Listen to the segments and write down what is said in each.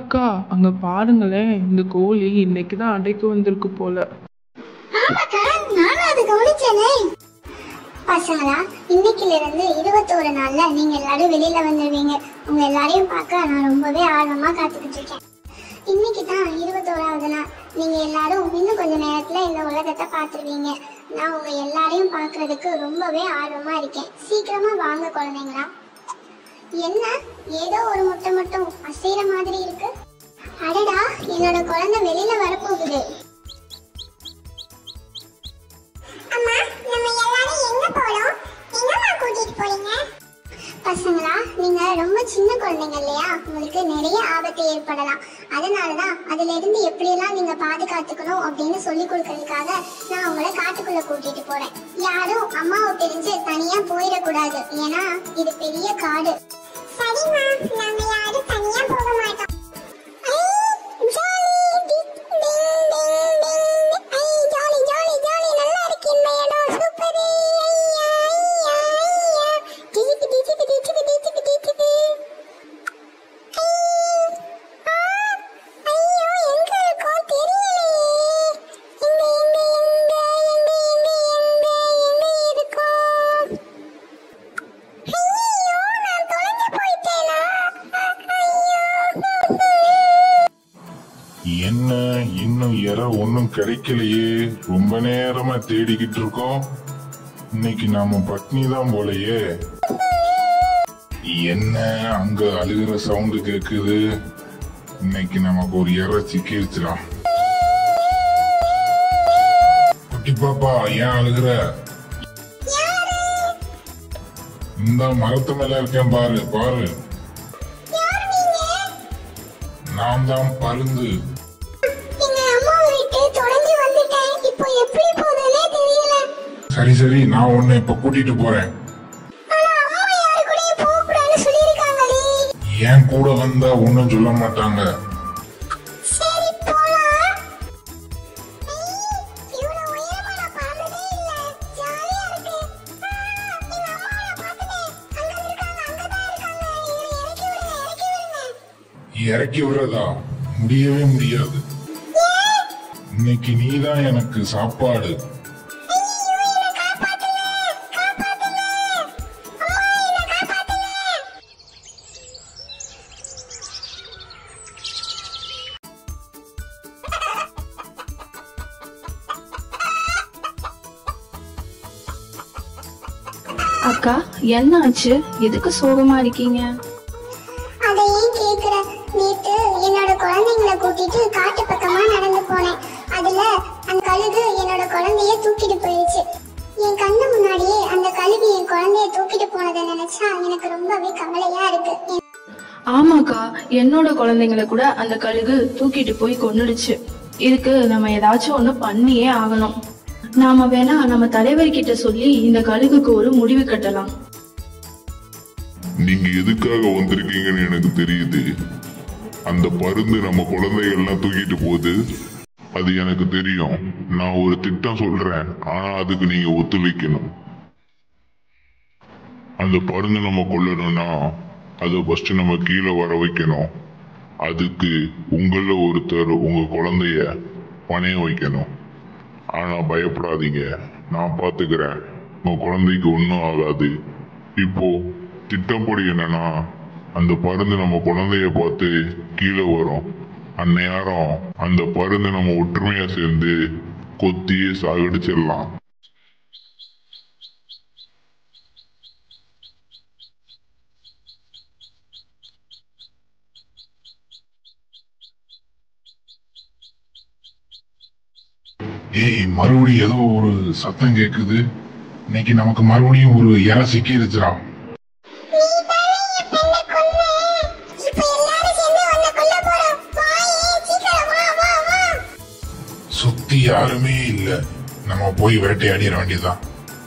அக்கா அங்க பாருங்களேன் இந்த கோழி இன்னைக்கு தான் அடைக்கு வந்திருக்கு போல ஆமாக்கா நானும் அது கவனிச்சேனே பசங்களா இன்னைக்குல இருந்து இருபத்தோரு நாள்ல நீங்க எல்லாரும் வெளியில வந்துருவீங்க உங்க எல்லாரையும் பார்க்க நான் ரொம்பவே ஆர்வமா காத்துக்கிட்டு இருக்கேன் இன்னைக்கு தான் இருபத்தோராவது நாள் நீங்க எல்லாரும் இன்னும் கொஞ்ச நேரத்துல இந்த உலகத்தை பார்த்துருவீங்க நான் உங்க எல்லாரையும் பார்க்கிறதுக்கு ரொம்பவே ஆர்வமா இருக்கேன் சீக்கிரமா வாங்க குழந்தைங்களா என்ன ஏதோ ஒரு முட்டை மட்டும் அசைற மாதிரி இருக்கு அடடா என்னோட குழந்தை வெளியில வரப்போகுது அம்மா நம்ம எல்லாரும் எங்க போறோம் எங்கம்மா கூட்டிட்டு போறீங்க பசங்களா நீங்க ரொம்ப சின்ன குழந்தைங்க இல்லையா உங்களுக்கு நிறைய ஆபத்து ஏற்படலாம் அதனாலதான் அதுல இருந்து எப்படியெல்லாம் நீங்க பாதுகாத்துக்கணும் அப்படின்னு சொல்லி கொடுக்கறதுக்காக நான் உங்களை காட்டுக்குள்ள கூட்டிட்டு போறேன் யாரும் அம்மாவை பிரிஞ்சு தனியா போயிடக்கூடாது ஏன்னா இது பெரிய காடு சரிம்மா நாங்க யாரும் தனியா போக மாட்டோம் என்ன இன்னும் இற ஒன்றும் கிடைக்கலையே ரொம்ப நேரமா தேடிக்கிட்டு இருக்கோம் இன்னைக்கு நாம பட்னி தான் போலயே என்ன அங்க அழுகிற சவுண்டு கேக்குது இன்னைக்கு நமக்கு ஒரு இற சிக்கிருச்சுலாம் குட்டி பாப்பா ஏன் அழுகுற இந்த மரத்து மேல இருக்கேன் பாரு பாரு நான் தான் பருந்து எங்க அம்மாவை விட்டு தொலைஞ்சு வந்துட்டேன் இப்போ எப்படி போகுதுன்னே தெரியல சரி சரி நான் உன்னை இப்ப கூட்டிட்டு போறேன் ஆனா அம்மா யாரு கூடயும் போக கூடாதுன்னு சொல்லியிருக்காங்களே என் கூட வந்தா ஒண்ணும் சொல்ல மாட்டாங்க சரி போலாம் ஐய், இவ்வளவு உயரமா நான் பார்த்ததே இல்ல. ஜாலியா இருக்கு. ஆ, எங்க அம்மாவை நான் பார்த்தேனே. அங்க இருக்காங்க, அங்கதான் இருக்காங்க. இவரை இறக்கி விடுங்க, இறக்கி விடுங்க. இறக்கி விடுறதா முடியவே முடியாது இன்னைக்கு நீதான் எனக்கு சாப்பாடு ஐயோ, என்னை காப்பாத்துங்க, காப்பாத்துங்க. அம்மா, என்னை காப்பாத்துங்க. அக்கா என்ன ஆச்சு எதுக்கு சோகமா இருக்கீங்க அதை ஏன் கேக்குற நேத்து என்னோட குழந்தைங்களை கூட்டிட்டு காட்டு பக்கமா நடந்து போனேன் அதுல அந்த கழுகு என்னோட குழந்தைய தூக்கிட்டு போயிருச்சு என் கண்ணு முன்னாடியே அந்த கழுகு என் குழந்தைய தூக்கிட்டு போனதை நினைச்சா எனக்கு ரொம்பவே கவலையா இருக்கு என் ஆமாக்கா என்னோட குழந்தைங்களை கூட அந்த கழுகு தூக்கிட்டு போய் கொன்னுடுச்சு இதுக்கு நம்ம ஏதாச்சும் ஒண்ணு பண்ணியே ஆகணும் நாம வேணா நம்ம தலைவர்கிட்ட சொல்லி இந்த கழுகுக்கு ஒரு முடிவு கட்டலாம் நீங்க எதுக்காக வந்திருக்கீங்கன்னு எனக்கு தெரியுது அந்த பருந்து நம்ம குழந்தைகள்லாம் தூக்கிட்டு போகுது அது எனக்கு தெரியும் நான் ஒரு திட்டம் சொல்றேன் ஆனா அதுக்கு நீங்க ஒத்துழைக்கணும் அந்த பருந்து நம்ம கொல்லணும்னா அதை ஃபர்ஸ்ட் நம்ம கீழே வர வைக்கணும் அதுக்கு உங்கள ஒருத்தர் உங்க குழந்தைய பணைய வைக்கணும் ஆனா பயப்படாதீங்க நான் பாத்துக்கிறேன் உங்க குழந்தைக்கு ஒன்றும் ஆகாது இப்போ திட்டப்படி என்னன்னா அந்த பருந்து நம்ம குழந்தைய பார்த்து கீழே வரும் அந்நேரம் அந்த பருந்து நம்ம ஒற்றுமையா சேர்ந்து கொத்தியே சாகடிச்சிடலாம் ஏய் மறுபடியும் ஏதோ ஒரு சத்தம் கேக்குது இன்னைக்கு நமக்கு மறுபடியும் ஒரு இற சிக்கிருச்சுடா இப்ப எல்லாரும் சேர்ந்து உன்னை கொல்ல போறோம் வாயே சீக்கிரம் வா வா வா சுத்தி யாருமே இல்ல நம்ம போய் வேட்டையாடிட வேண்டியதுதான்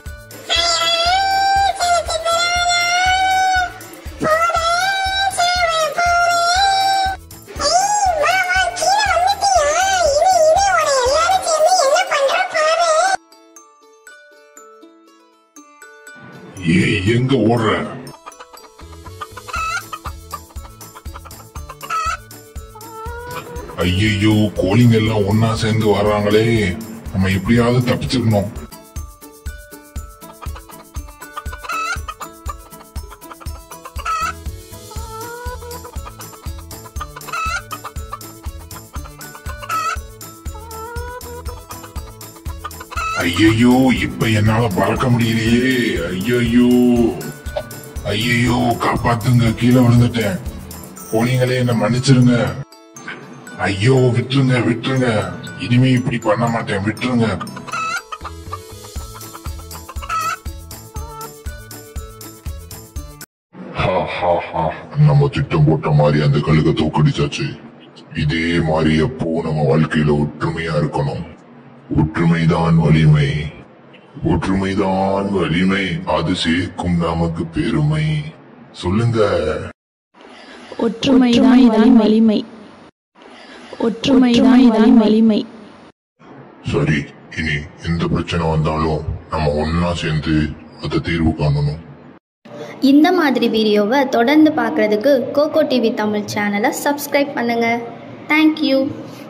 ஏய் எங்க ஓடுற ஐயையோ கோழிங்க எல்லாம் ஒன்னா சேர்ந்து வர்றாங்களே நம்ம எப்படியாவது தப்பிச்சிடணும் ஐயையோ இப்ப என்னால பறக்க முடியலையே ஐயையோ ஐயையோ காப்பாத்துங்க கீழே விழுந்துட்டேன் கோழிங்களே என்ன மன்னிச்சிருங்க ஐயோ விட்டுருங்க விட்டுருங்க இனிமே இப்படி பண்ண மாட்டேன் விட்டுருங்க ஹா, ஹா, ஹா. நம்ம திட்டம் போட்ட மாதிரி அந்த கழுக தோக்கடிச்சாச்சு இதே மாதிரி எப்போ நம்ம வாழ்க்கையில ஒற்றுமையா இருக்கணும் ஒற்றுமைதான் வலிமை ஒற்றுமைதான் வலிமை அது சேர்க்கும் நமக்கு பெருமை சொல்லுங்க ஒற்றுமைதான் வலிமை ஒற்றுமைதான் வலிமை சரி இனி எந்த பிரச்சனை வந்தாலும் நம்ம ஒன்னா சேர்ந்து அதை தீர்வு காணணும் இந்த மாதிரி வீடியோவை தொடர்ந்து பார்க்குறதுக்கு கோகோ டிவி தமிழ் சேனலை சப்ஸ்கிரைப் பண்ணுங்கள் தேங்க்யூ